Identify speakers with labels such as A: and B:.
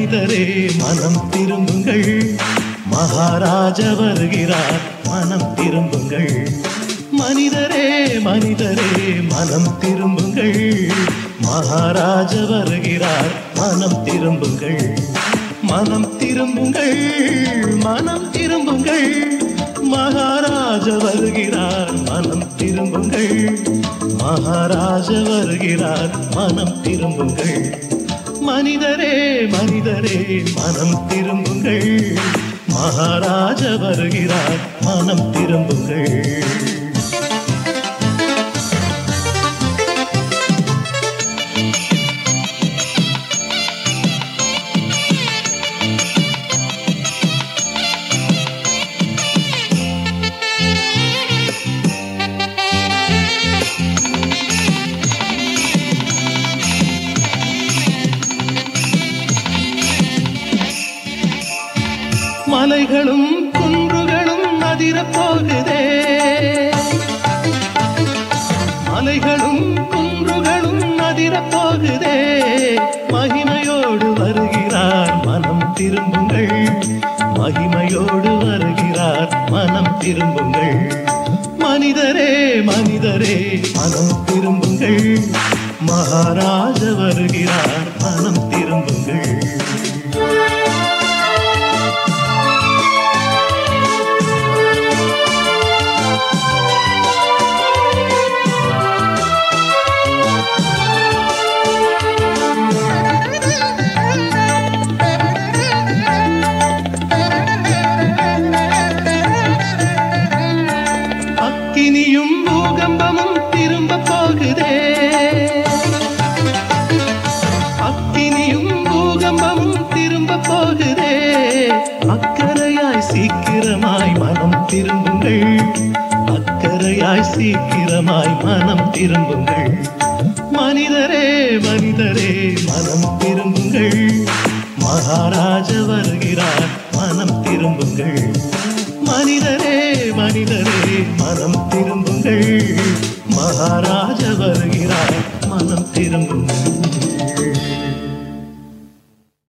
A: மனிதரே மனம் திரும்புங்கள் மகாராஜா வருகிறார் மனம் திரும்புங்கள் மனிதரே மனிதரே மனம் திரும்புங்கள் மகாராஜா வருகிறார் மனம் திரும்புங்கள் மனம் திரும்புங்கள் மனம் திரும்புங்கள் மகாராஜா வருகிறார் மனம் திரும்புங்கள் மகாராஜா வருகிறார் மனம் திரும்புங்கள் மனிதரே மனிதரே மனம் திரும்புங்கள் மகாராஜா வருகிறார் மனம் திரும்புங்கள் மலைகளும் குன்றுகளும் அதிரப் போகுதே மலைகளும் குன்றுகளும் அதிரப் போகுதே மகிமையோடு வருகிறார் மனம் திரும்புங்கள் மகிமையோடு வருகிறார் மனம் திரும்புங்கள் மனிதரே மனிதரே மனம் திரும்புங்கள் மகாராஜ வருகிறார் மனம் திரும்புங்கள் அக்கினியும் பூகம்பமும் திரும்ப போகுதே அக்கினியும் பூகம்பமும் திரும்ப போகுதே அக்கறையாய் சீக்கிரமாய் மனம் திரும்புங்கள் அக்கறையாய் சீக்கிரமாய் மனம் திரும்புங்கள் மனிதரே மனிதரே மனம் திரும்புங்கள் மகாராஜ வருகிறார் மனம் திரும்புங்கள் மனிதரே மனிதரே மனம் திரும்புங்கள் மகாராஜ வருகிறார் மனம் திரும்புங்கள்